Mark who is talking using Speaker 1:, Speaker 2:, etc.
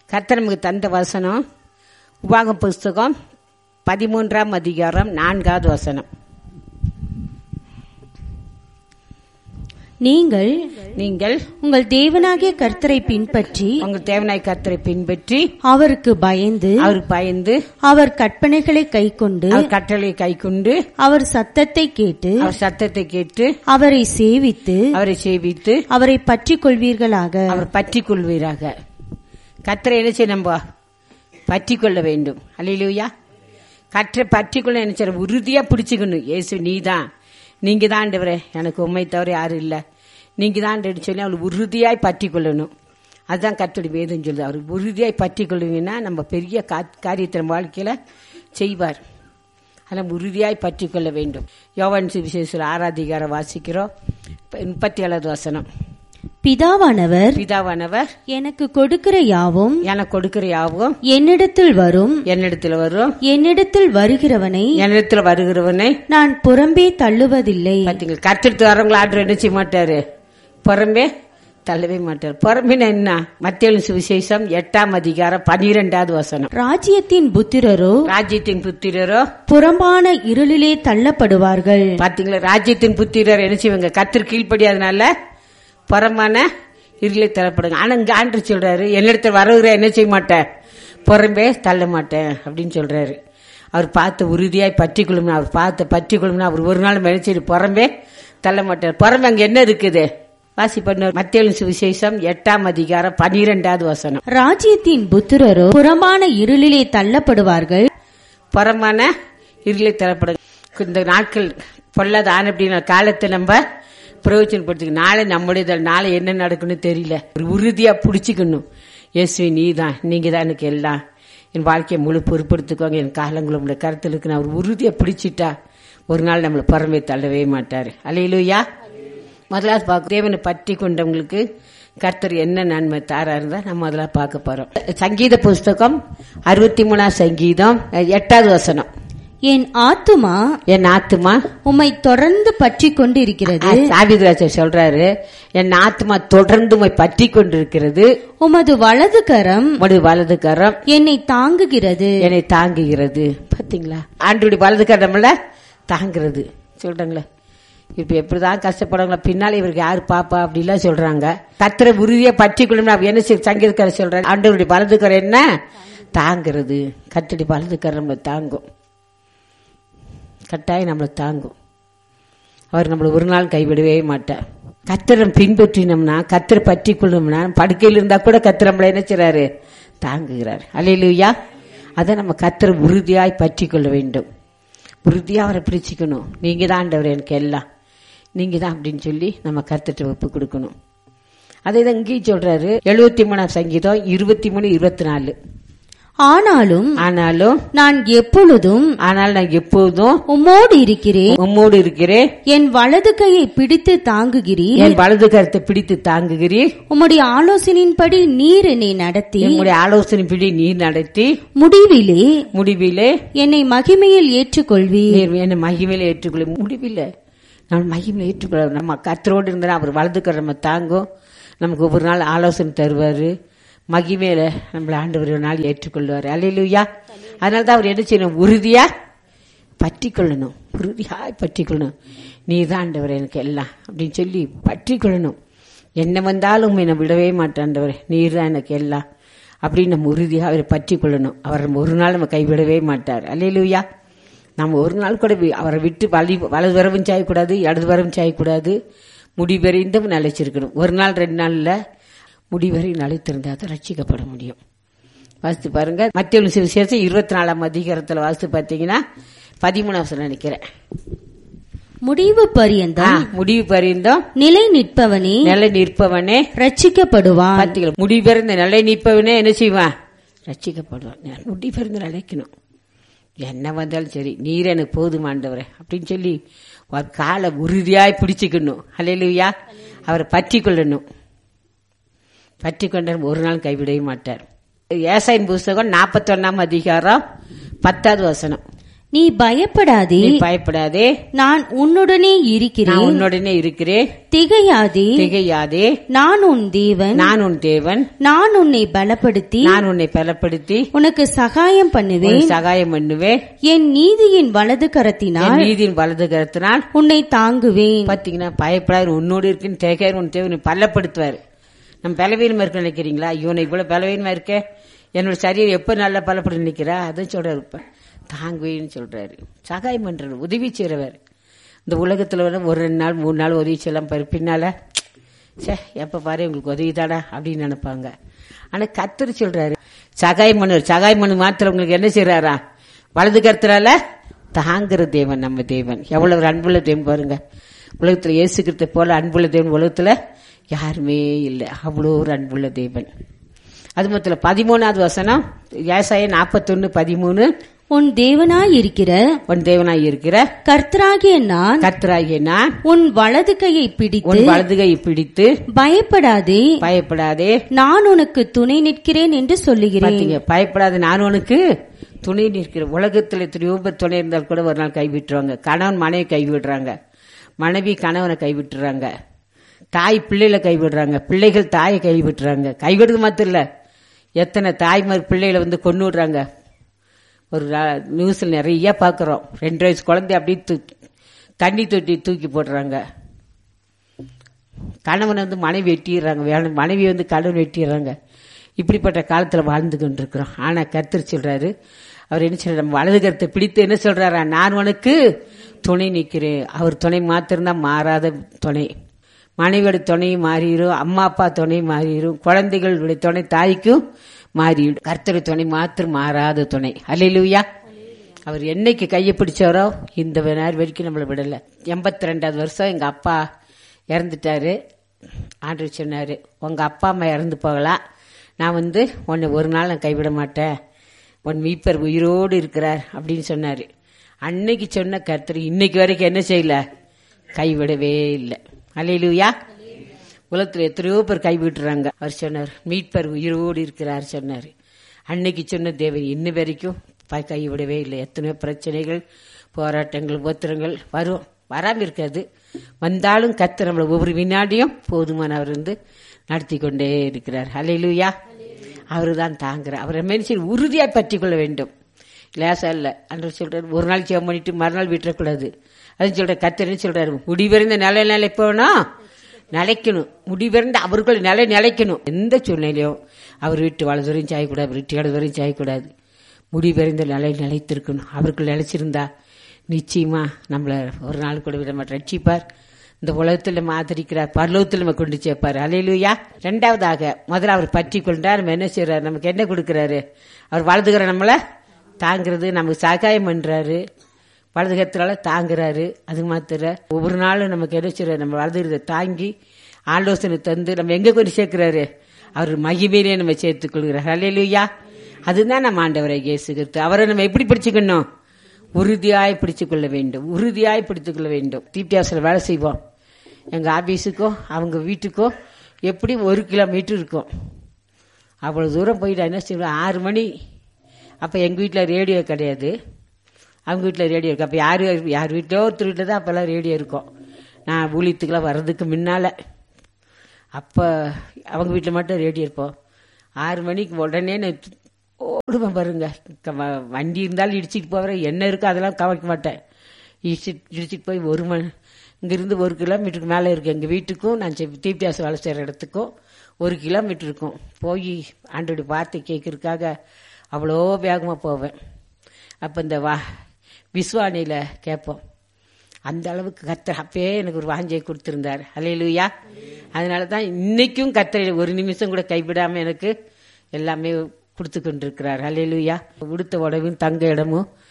Speaker 1: கர்த்தர் நமக்கு தந்த வசனம் உபாக புஸ்தகம் பதிமூன்றாம் அதிகாரம் நான்காவது வசனம்
Speaker 2: நீங்கள்
Speaker 1: நீங்கள்
Speaker 2: உங்கள் தேவனாகிய கர்த்தரை பின்பற்றி
Speaker 1: உங்கள் தேவனாய் கர்த்தரை பின்பற்றி
Speaker 2: அவருக்கு பயந்து
Speaker 1: அவருக்கு பயந்து
Speaker 2: அவர் கற்பனைகளை கைக்கொண்டு
Speaker 1: அவர் கட்டளை கைக்கொண்டு
Speaker 2: அவர் சத்தத்தை கேட்டு
Speaker 1: அவர் சத்தத்தை கேட்டு
Speaker 2: அவரை சேவித்து
Speaker 1: அவரை சேவித்து
Speaker 2: அவரை பற்றிக் கொள்வீர்களாக
Speaker 1: அவர் பற்றி கொள்வீராக கத்தரை என்ன செய்ய நம்ம பற்றி கொள்ள வேண்டும் அல்லையிலூயா கற்றை பற்றி கொள்ள என்ன செய்ய உறுதியா பிடிச்சுக்கணும் இயேசு நீ தான் நீங்க தான் ஆண்டவரே எனக்கு உண்மை தவிர யாரும் இல்லை நீங்க தான் ஆண்டவர்னு சொல்லி அவளை உறுதியாய் பற்றி கொள்ளணும் அதுதான் கத்தோட வேதம் சொல்லுது அவர் உறுதியாய் பற்றி கொள்வீங்கன்னா நம்ம பெரிய கா- காரியத்தை நம்ம வாழ்க்கையில செய்வார் அதெல்லாம் உறுதியாய் பற்றி கொள்ள வேண்டும் யோவான் சுவிசேஷத்தில் ஆராதிகாரம் வாசிக்கிறோம் முப்பத்தி ஏழாவது வசனம்
Speaker 2: பிதாவானவர்
Speaker 1: பிதாவானவர்
Speaker 2: எனக்கு கொடுக்கிற யாவும்
Speaker 1: எனக்கு கொடுக்கிற யாவும்
Speaker 2: என்னிடத்தில் வரும்
Speaker 1: என்னிடத்துல வரும்
Speaker 2: என்னிடத்தில் வருகிறவனை
Speaker 1: என்னிடத்துல வருகிறவனை
Speaker 2: நான் புறம்பே தள்ளுவதில்லை
Speaker 1: பாத்தீங்களா கத்தெடுத்து வரவங்களை ஆர்டர் என்ன செய்ய மாட்டாரு புறம்பே தள்ளவே மாட்டார் புறம்பின என்ன மத்திய சுவிசேஷம் எட்டாம் அதிகாரம் பனிரெண்டாவது வசனம்
Speaker 2: ராஜ்யத்தின் புத்திரரோ
Speaker 1: ராஜ்யத்தின் புத்திரரோ
Speaker 2: புறம்பான இருளிலே தள்ளப்படுவார்கள்
Speaker 1: பாத்தீங்களா ராஜ்யத்தின் புத்திரர் என்ன செய்வாங்க கத்தர் கீழ்ப்படியாதனால புறமான இருளை தரப்படுங்க ஆனா இங்க ஆண்டு சொல்றாரு என்னிடத்துல வரவுகிற என்ன செய்ய மாட்டேன் புறம்பே தள்ள மாட்டேன் அப்படின்னு சொல்றாரு அவர் பார்த்து உறுதியாய் பற்றி கொள்ளும்னா அவர் பார்த்து பற்றி கொள்ளும்னா அவர் ஒரு நாள் மெனச்சிட்டு புறம்பே தள்ள மாட்டார் புறம்பே அங்க என்ன இருக்குது வாசி பண்ண மத்திய சுவிசேஷம் எட்டாம் அதிகாரம் பனிரெண்டாவது வசனம்
Speaker 2: ராஜ்யத்தின் புத்திரரோ புறம்பான இருளிலே தள்ளப்படுவார்கள்
Speaker 1: புறமான இருளை தரப்படும் இந்த நாட்கள் பொல்லாத ஆன அப்படின்னா காலத்தை நம்ம பிரயோஜனப்படுத்திக்க நாளை நம்முடைய நாளை என்ன நடக்குன்னு தெரியல ஒரு உறுதியா பிடிச்சிக்கணும் இயேசுவே நீ தான் நீங்க தான் எனக்கு எல்லாம் என் வாழ்க்கையை முழு பொறுப்படுத்திக்கோங்க என் காலங்கள் உங்களுடைய கருத்தில் இருக்கு நான் ஒரு உறுதியா பிடிச்சிட்டா ஒரு நாள் நம்மளை புறமே தள்ளவே மாட்டாரு அலையிலுயா முதலாவது பார்க்க தேவனை பற்றி கொண்டவங்களுக்கு கர்த்தர் என்ன நன்மை தாரா இருந்தா நம்ம அதெல்லாம் பார்க்க போறோம் சங்கீத புஸ்தகம் அறுபத்தி மூணாம் சங்கீதம் எட்டாவது வசனம்
Speaker 2: என் ஆத்துமா
Speaker 1: என் ஆத்துமா
Speaker 2: உம்மை தொடர்ந்து பற்றி கொண்டிருக்கிறது
Speaker 1: சாவிதராஜர் சொல்றாரு என் ஆத்துமா தொடர்ந்து உம்மை பற்றி கொண்டிருக்கிறது
Speaker 2: உமது வலது கரம்
Speaker 1: உமது வலது கரம்
Speaker 2: என்னை தாங்குகிறது
Speaker 1: என்னை தாங்குகிறது பாத்தீங்களா ஆண்டுடைய வலது கரம்ல தாங்குறது சொல்றாங்களே இப்ப எப்படிதான் கஷ்டப்படுறாங்களா பின்னால இவருக்கு யாரு பாப்பா அப்படிலாம் சொல்றாங்க கத்திர உறுதியை பற்றி கொள்ளும் நான் என்ன செய்ய- சங்கீதக்காரர் சொல்றேன் ஆண்டவருடைய வலது கரம் என்ன தாங்குறது கத்தடி வலது கரம் நம்மளை தாங்கும் கட்டாயம் நம்மளை தாங்கும் அவர் நம்மளை ஒரு நாள் கைவிடவே மாட்டார் கத்திரம் பின்பற்றினோம்னா கத்திர பற்றி கொள்ளணும்னா படுக்கையில் இருந்தா கூட கத்திர நம்மளை என்ன செய்றாரு தாங்குகிறார் அல்லையிலுயா அதை நம்ம கத்திர உறுதியாய் பற்றி கொள்ள வேண்டும் உறுதியா அவரை பிடிச்சிக்கணும் நீங்க தான் ஆண்டவர் எனக்கு எல்லாம் நீங்க தான் அப்படின்னு சொல்லி நம்ம கத்திட்ட ஒப்பு கொடுக்கணும் அதே தான் இங்கேயும் சொல்றாரு எழுபத்தி மூணாம் சங்கீதம் இருபத்தி மூணு இருபத்தி நாலு
Speaker 2: ஆனாலும்
Speaker 1: ஆனாலும்
Speaker 2: நான் எப்பொழுதும்
Speaker 1: ஆனால் நான் எப்போதும்
Speaker 2: உம்மோடு இருக்கிறேன்
Speaker 1: உம்மோடு இருக்கிறேன்
Speaker 2: என் வலது கையை பிடித்து தாங்குகிறீர்
Speaker 1: என் வலது கருத்தை பிடித்து தாங்குகிறீர்
Speaker 2: உம்முடைய ஆலோசனையின்படி நீர் என்னை நடத்தி
Speaker 1: என்னுடைய ஆலோசனைப்படி நீர் நடத்தி
Speaker 2: முடிவிலே
Speaker 1: முடிவிலே
Speaker 2: என்னை மகிமையில் ஏற்றுக்கொள்வீர்
Speaker 1: நீர் என்னை மகிமையில ஏற்றுக்கொள்ள முடிவில்லை நம்ம மகிமையில ஏற்றுக்கொள்ள நம்ம கத்தரோடு இருந்தா அவர் வலது கரை நம்ம தாங்கும் நமக்கு ஒவ்வொரு நாள் ஆலோசனை தருவாரு மகிமையில நம்மள ஆண்டவர் ஒரு நாள் ஏற்றுக்கொள்வார் அல்லையிலுயா அதனால தான் அவர் என்ன செய்யணும் உறுதியா பற்றி கொள்ளணும் உறுதியாய் பற்றி கொள்ளணும் நீ தான் ஆண்டவர் எனக்கு எல்லாம் அப்படின்னு சொல்லி பற்றி கொள்ளணும் என்ன வந்தாலும் என்னை விடவே மாட்டாண்டவர் நீர் தான் எனக்கு எல்லாம் அப்படின்னு நம்ம உறுதியாக அவரை பற்றி கொள்ளணும் அவர் நம்ம ஒரு நாள் நம்ம கைவிடவே மாட்டார் அல்லையிலுயா நம்ம ஒரு நாள் கூட வி- அவரை விட்டு வலி வலது வரவும் செய்யக்கூடாது இடது வரவும் செய்யக்கூடாது முடிவறிந்தும் நிலைச்சிருக்கணும் ஒரு நாள் ரெண்டு நாள்ல முடிவரை நிலைத்திருந்தா தான் ரட்சிக்கப்பட முடியும் வாசித்து பாருங்க மத்திய விசேஷம் இருபத்தி நாலாம் அதிகாரத்தில் வாசித்து பார்த்தீங்கன்னா பதிமூணாம் வசனம் நினைக்கிறேன்
Speaker 2: முடிவு
Speaker 1: ஆ,
Speaker 2: பரியந்தம்
Speaker 1: முடிவு பறிந்தோம்
Speaker 2: நிலை நிற்பவனே
Speaker 1: நிலை நிற்பவனே
Speaker 2: ரட்சிக்கப்படுவான்
Speaker 1: பார்த்தீங்களா முடிபெருந்த நிலை நிற்பவனே என்ன செய்வான் ரட்சிக்கப்படுவான் நான் முடிபெருந்து நிலைக்கணும் என்ன வந்தாலும் சரி நீர் எனக்கு போதுமாண்டவரே அப்படின்னு சொல்லி ஒரு காலை உறுதியாய் பிடிச்சுக்கணும் அல்லையா அவரை பற்றி கொள்ளணும் பற்றி கொண்டார் ஒரு நாள் கைவிடவே மாட்டார் ஏசாயின் புஸ்தகம் நாற்பத்தொன்னாம் அதிகாரம் பத்தாவது வசனம்
Speaker 2: நீ பயப்படாதே
Speaker 1: நீ பயப்படாதே
Speaker 2: நான் உன்னுடனே
Speaker 1: நான்
Speaker 2: இருக்கிறேன்
Speaker 1: உன்னுடனே இருக்கிறேன்
Speaker 2: திகையாதே
Speaker 1: திகையாதே
Speaker 2: நான் உன் தேவன்
Speaker 1: நான் உன் தேவன்
Speaker 2: நான் உன்னை பலப்படுத்தி
Speaker 1: நான் உன்னை பலப்படுத்தி
Speaker 2: உனக்கு சகாயம் பண்ணுவேன்
Speaker 1: உனக்கு சகாயம் பண்ணுவேன்
Speaker 2: என் நீதியின் வலது கரத்தினால்
Speaker 1: என் நீதியின் வலது கருத்தினால்
Speaker 2: உன்னை தாங்குவேன்
Speaker 1: பாத்தீங்கன்னா பயப்படாது உன்னோடு இருக்குன்னு தேக்காரு உன் தேவனை பலப்படுத்துவார் நம்ம பலவீனமா இருக்கு நினைக்கிறீங்களா இவனை இவ்வளவு பலவீனமா இருக்க என்னோட சரீரம் எப்ப நல்லா பலப்பட்டு நிக்கிறா அதுவும் சொல்றாரு இப்ப தாங்குவேன்னு சொல்றாரு சகாயம் பண்றாரு உதவி செய்றவர் இந்த உலகத்துல வந்து ஒரு ரெண்டு நாள் மூணு நாள் உதவி செய்யலாம் பாரு பின்னால சே எப்ப பாரு உங்களுக்கு உதவி தாடா அப்படின்னு நினைப்பாங்க ஆனா கத்தர் சொல்றாரு சகாயம் பண்ணுவார் சகாயம் பண்ணு மாத்திரம் உங்களுக்கு என்ன செய்யறாரா வலது கருத்துறால தாங்குற தேவன் நம்ம தேவன் எவ்வளவு ஒரு அன்புள்ள தேவன் பாருங்க உலகத்துல இயேசுக்கிறத போல அன்புள்ள தேவன் உலகத்துல யாருமே இல்லை அவ்வளோ ஒரு அன்புள்ள தேவன் அது மொத்தம் பதிமூணாவது வசனம் ஏசாய நாற்பத்தொன்னு பதிமூணு
Speaker 2: உன் தேவனாய் இருக்கிற
Speaker 1: உன் தேவனாய் இருக்கிற
Speaker 2: கர்த்தராகிய நான்
Speaker 1: கர்த்தராகிய நான்
Speaker 2: உன் வலது கையை பிடித்து
Speaker 1: உன் வலதுகை பிடித்து
Speaker 2: பயப்படாதே
Speaker 1: பயப்படாதே
Speaker 2: நான் உனக்கு துணை நிற்கிறேன் என்று சொல்லுகிறேன்
Speaker 1: பாத்தீங்க பயப்படாத நான் உனக்கு துணை நிற்கிற உலகத்துல எத்தனையோ பேர் துணை இருந்தால் கூட ஒரு நாள் கைவிட்டுருவாங்க கணவன் மனைவி கைவிடுறாங்க மனைவி கணவனை கைவிட்டுறாங்க தாய் பிள்ளைகளை கைவிடுறாங்க பிள்ளைகள் தாயை கைவிட்டுறாங்க கைவிடுறது மாத்திரம் இல்ல எத்தனை தாய்மார் பிள்ளைகளை வந்து கொண்டு விடுறாங்க ஒரு ரா- நியூஸ்ல நிறைய பாக்குறோம் ரெண்டு வயசு குழந்தை அப்படியே தூக்கி தண்ணி தொட்டி தூக்கி போடுறாங்க கணவனை வந்து மனைவி வெட்டிடுறாங்க வேணும் மனைவி வந்து கணவன் வெட்டிடுறாங்க இப்படிப்பட்ட காலத்துல வாழ்ந்து கொண்டிருக்கிறோம் ஆனா கர்த்தர் சொல்றாரு அவர் என்ன சொல்றாரு நம்ம வலது கருத்தை பிடித்து என்ன சொல்றாரா நான் உனக்கு துணை நிற்கிறேன் அவர் துணை மாத்திரம்தான் மாறாத துணை மனைவியோட துணையும் மாறிடும் அம்மா அப்பா துணை மாறிடும் குழந்தைகளுடைய துணை தாய்க்கும் மாறிடும் கர்த்தர் துணை மாத்திரம் மாறாத துணை அல்லையிலுயா அவர் என்னைக்கு கையை பிடிச்சாரோ இந்த நேரம் வரைக்கும் நம்மளை விடல எண்பத்தி ரெண்டாவது வருஷம் எங்க அப்பா இறந்துட்டாரு ஆண்டு சொன்னாரு உங்க அப்பா அம்மா இறந்து போகலாம் நான் வந்து உன்னை ஒரு நாள் நான் கைவிட மாட்டேன் உன் மீப்பர் உயிரோடு இருக்கிறார் அப்படின்னு சொன்னாரு அன்னைக்கு சொன்ன கர்த்தர் இன்னைக்கு வரைக்கும் என்ன செய்யல கைவிடவே இல்லை அலையிலுயா உலகத்துல எத்தனையோ பேர் கைவிட்டுறாங்க அவர் சொன்னார் மீட்பர் உயிரோடு இருக்கிறார் சொன்னார் அன்னைக்கு சொன்ன தேவன் இன்ன வரைக்கும் ப- கைவிடவே இல்லை எத்தனையோ பிரச்சனைகள் போராட்டங்கள் உபத்திரங்கள் வரும் வராம இருக்காது வந்தாலும் கத்து நம்மளை ஒவ்வொரு வினாடியும் போதுமானவர் வந்து நடத்தி கொண்டே இருக்கிறார் அலையிலுயா அவரு தான் தாங்குறார் அவரை மனுஷன் உறுதியாய் பற்றி கொள்ள வேண்டும் லேசா இல்ல அன்று சொல்றாரு ஒரு நாள் ஜெபம் பண்ணிட்டு மறுநாள் விட்டுறக்கூடாது அது சொல்ற கத்தர்னு சொல்றாரு முடிவிருந்த நிலை நிலைப்போனா நிலைக்கணும் முடிவிருந்த அவர்கள் நிலை நிலைக்கணும் எந்த சூழ்நிலையும் அவர் வீட்டு வலதுவரையும் சாயக்கூடாது அவர் வீட்டு இடதுவரையும் சாயக்கூடாது முடிவிருந்த நிலை நிலைத்திருக்கணும் அவர்கள் நிலைச்சிருந்தா நிச்சயமா நம்மள ஒரு நாள் கூட விட மாட்டோம் ரட்சிப்பார் இந்த உலகத்தில் மாதிரிக்கிறார் பரலோகத்தில் நம்ம கொண்டு சேர்ப்பார் அலையிலுயா ரெண்டாவதாக முதல்ல அவர் பற்றி கொண்டா நம்ம என்ன செய்யறாரு நமக்கு என்ன கொடுக்கறாரு அவர் வலதுகிற நம்மள தாங்கிறது நமக்கு சகாயம் பண்றாரு வலதுகத்தினால தாங்குறாரு அது மாத்திர ஒவ்வொரு நாளும் நமக்கு என்ன செய்யறாரு நம்ம வலதுகிறத தாங்கி ஆலோசனை தந்து நம்ம எங்க கொண்டு சேர்க்கிறாரு அவர் மகிமையிலே நம்ம சேர்த்துக் கொள்கிறார் அலையிலுயா அதுதான் நம்ம ஆண்டவரை இயேசுகிறது அவரை நம்ம எப்படி பிடிச்சுக்கணும் உறுதியாய் பிடித்துக் கொள்ள வேண்டும் உறுதியாய் பிடித்துக் கொள்ள வேண்டும் தீபியாசில் வேலை செய்வோம் எங்க ஆபீஸுக்கோ அவங்க வீட்டுக்கோ எப்படி ஒரு கிலோமீட்டர் இருக்கும் அவ்வளவு தூரம் போயிட்டு என்ன செய்வோம் ஆறு மணி அப்ப எங்க வீட்டில் ரேடியோ கிடையாது அவங்க வீட்டில் ரேடியோ இருக்கு அப்ப யாரு யார் வீட்டிலோ ஒருத்தர் வீட்டில் தான் அப்பெல்லாம் ரேடியோ இருக்கும் நான் ஊழியத்துக்கெல்லாம் வர்றதுக்கு முன்னால அப்ப அவங்க வீட்டில் மட்டும் ரேடியோ இருப்போம் ஆறு மணிக்கு உடனே நான் ஓடுவேன் பாருங்க க- வ- வண்டி இருந்தாலும் இடிச்சிட்டு போவேன் என்ன இருக்கோ அதெல்லாம் கவனிக்க மாட்டேன் இடிச்சிட்டு இடிச்சிட்டு போய் ஒரு மணி இங்கிருந்து ஒரு கிலோமீட்டருக்கு மேலே இருக்கு எங்கள் வீட்டுக்கும் நான் தீபியாசம் வேலை செய்கிற இடத்துக்கும் ஒரு கிலோமீட்டர் இருக்கும் போய் ஆண்டோடைய வார்த்தை கேட்கறதுக்காக அவ்வளோ வேகமாக போவேன் அப்போ இந்த வா விஸ்வானியில் கேட்போம் அந்த அளவுக்கு கத்தர் அப்பயே எனக்கு ஒரு வாஞ்சையை கொடுத்திருந்தார் அலையிலுயா அதனால தான் இன்னைக்கும் கத்தரை ஒரு நிமிஷம் கூட கைவிடாம எனக்கு எல்லாமே கொடுத்து கொண்டிருக்கிறார் அலையிலுயா உடுத்த உடவும் தங்க இடமும்